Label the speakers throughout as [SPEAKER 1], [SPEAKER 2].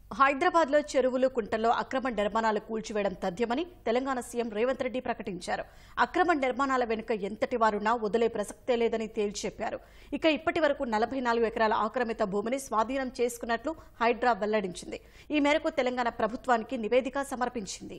[SPEAKER 1] హైదరాబాద్ లో చెరువులు కుంటల్లో అక్రమ నిర్మాణాలు కూల్చివేయడం తథ్యమని తెలంగాణ సీఎం రేవంత్ రెడ్డి ప్రకటించారు అక్రమ నిర్మాణాల వెనుక ఎంతటి వారున్నా వదిలే ప్రసక్తే లేదని తేల్చి చెప్పారు ఇక ఇప్పటి వరకు నలభై నాలుగు ఎకరాల ఆక్రమిత భూమిని స్వాధీనం చేసుకున్నట్లు హైడ్రా వెల్లడించింది ఈ మేరకు తెలంగాణ ప్రభుత్వానికి నివేదిక సమర్పించింది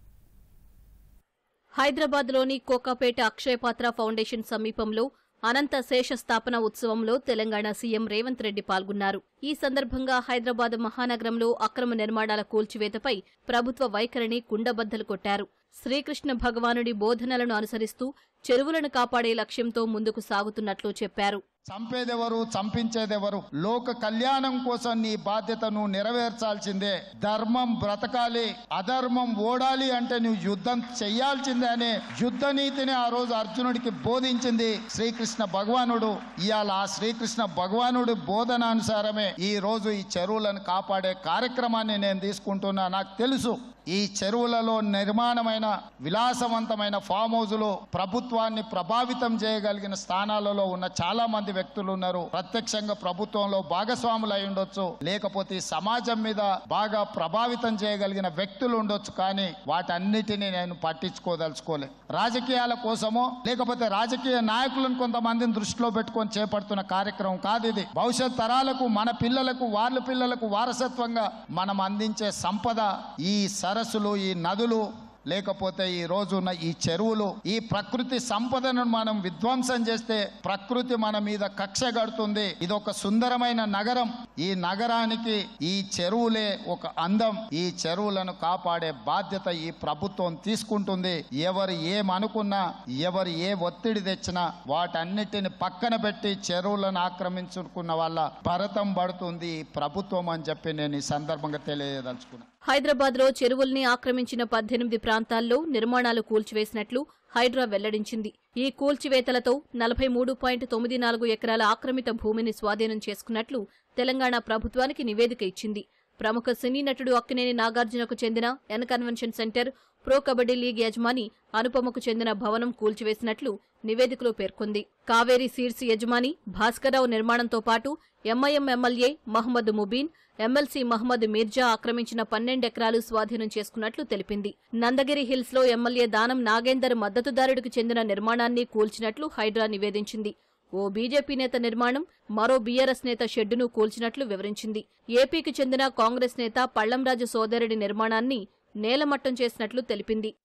[SPEAKER 2] హైదరాబాద్లోని కోకాపేట అక్షయపాత్ర ఫౌండేషన్ సమీపంలో అనంత శేష స్థాపన ఉత్సవంలో తెలంగాణ సీఎం రేవంత్ రెడ్డి పాల్గొన్నారు ఈ సందర్భంగా హైదరాబాద్ మహానగరంలో అక్రమ నిర్మాణాల కూల్చివేతపై ప్రభుత్వ వైఖరిని కుండబద్దలు కొట్టారు శ్రీకృష్ణ భగవానుడి బోధనలను అనుసరిస్తూ చెరువులను కాపాడే లక్ష్యంతో ముందుకు సాగుతున్నట్లు చెప్పారు
[SPEAKER 3] చంపేదెవరు చంపించేదెవరు లోక కళ్యాణం కోసం నీ బాధ్యతను నెరవేర్చాల్సిందే ధర్మం బ్రతకాలి అధర్మం ఓడాలి అంటే నువ్వు యుద్ధం చెయ్యాల్సిందే అనే యుద్ధ నీతిని ఆ రోజు అర్జునుడికి బోధించింది శ్రీకృష్ణ భగవానుడు ఇవాళ ఆ శ్రీకృష్ణ భగవానుడి బోధనానుసారమే ఈ రోజు ఈ చెరువులను కాపాడే కార్యక్రమాన్ని నేను తీసుకుంటున్నా నాకు తెలుసు ఈ చెరువులలో నిర్మాణమైన విలాసవంతమైన ఫామ్ హౌజులు ప్రభుత్వాన్ని ప్రభావితం చేయగలిగిన స్థానాలలో ఉన్న చాలా మంది వ్యక్తులు ఉన్నారు ప్రత్యక్షంగా ప్రభుత్వంలో భాగస్వాములు అయి ఉండొచ్చు లేకపోతే ఈ సమాజం మీద బాగా ప్రభావితం చేయగలిగిన వ్యక్తులు ఉండొచ్చు కానీ వాటన్నిటిని నేను పట్టించుకోదలుచుకోలే రాజకీయాల కోసమో లేకపోతే రాజకీయ నాయకులను కొంతమందిని దృష్టిలో పెట్టుకొని చేపడుతున్న కార్యక్రమం కాదు ఇది భవిష్యత్ తరాలకు మన పిల్లలకు వాళ్ళ పిల్లలకు వారసత్వంగా మనం అందించే సంపద ఈ సరస్సులు ఈ నదులు లేకపోతే ఈ రోజున్న ఈ చెరువులు ఈ ప్రకృతి సంపదను మనం విధ్వంసం చేస్తే ప్రకృతి మన మీద కక్ష కడుతుంది ఇది ఒక సుందరమైన నగరం ఈ నగరానికి ఈ చెరువులే ఒక అందం ఈ చెరువులను కాపాడే బాధ్యత ఈ ప్రభుత్వం తీసుకుంటుంది ఎవరు ఏమనుకున్నా ఎవరు ఏ ఒత్తిడి తెచ్చినా వాటన్నిటిని పక్కన పెట్టి చెరువులను ఆక్రమించుకున్న వాళ్ళ భరతం పడుతుంది ఈ ప్రభుత్వం అని చెప్పి నేను ఈ సందర్భంగా తెలియదలుచుకున్నాను
[SPEAKER 2] హైదరాబాద్లో చెరువుల్ని ఆక్రమించిన పద్దెనిమిది ప్రాంతాల్లో నిర్మాణాలు కూల్చివేసినట్లు హైడ్రా వెల్లడించింది ఈ కూల్చివేతలతో నలభై మూడు పాయింట్ తొమ్మిది నాలుగు ఎకరాల ఆక్రమిత భూమిని స్వాధీనం చేసుకున్నట్లు తెలంగాణ ప్రభుత్వానికి నివేదిక ఇచ్చింది ప్రముఖ సినీ నటుడు అక్కినేని నాగార్జునకు చెందిన N convention centre pro kabaddi league యజమాని అనుపమకు చెందిన భవనం కూల్చివేసినట్లు నివేదికలో పేర్కొంది కావేరీ సీడ్స్ యజమాని భాస్కర్రావు నిర్మాణంతో పాటు MIM MLA Mohammed Mubeen MLC Mohammed Mirza ఆక్రమించిన పన్నెండెకరాలు స్వాధీనం చేసుకున్నట్లు తెలిపింది నందగిరి హిల్స్ లో ఎమ్మెల్యే దానం నాగేందర్ మద్దతుదారుడికి చెందిన నిర్మాణాన్ని కూల్చినట్లు హైడ్రా నివేదించింది ఓ బీజేపీ నేత నిర్మాణం మరో బీఆర్ఎస్ నేత షెడ్డును కూల్చినట్లు వివరించింది ఏపీకి చెందిన కాంగ్రెస్ నేత పళ్లంరాజు సోదరుడి నిర్మాణాన్ని నేలమట్టం చేసినట్లు తెలిపింది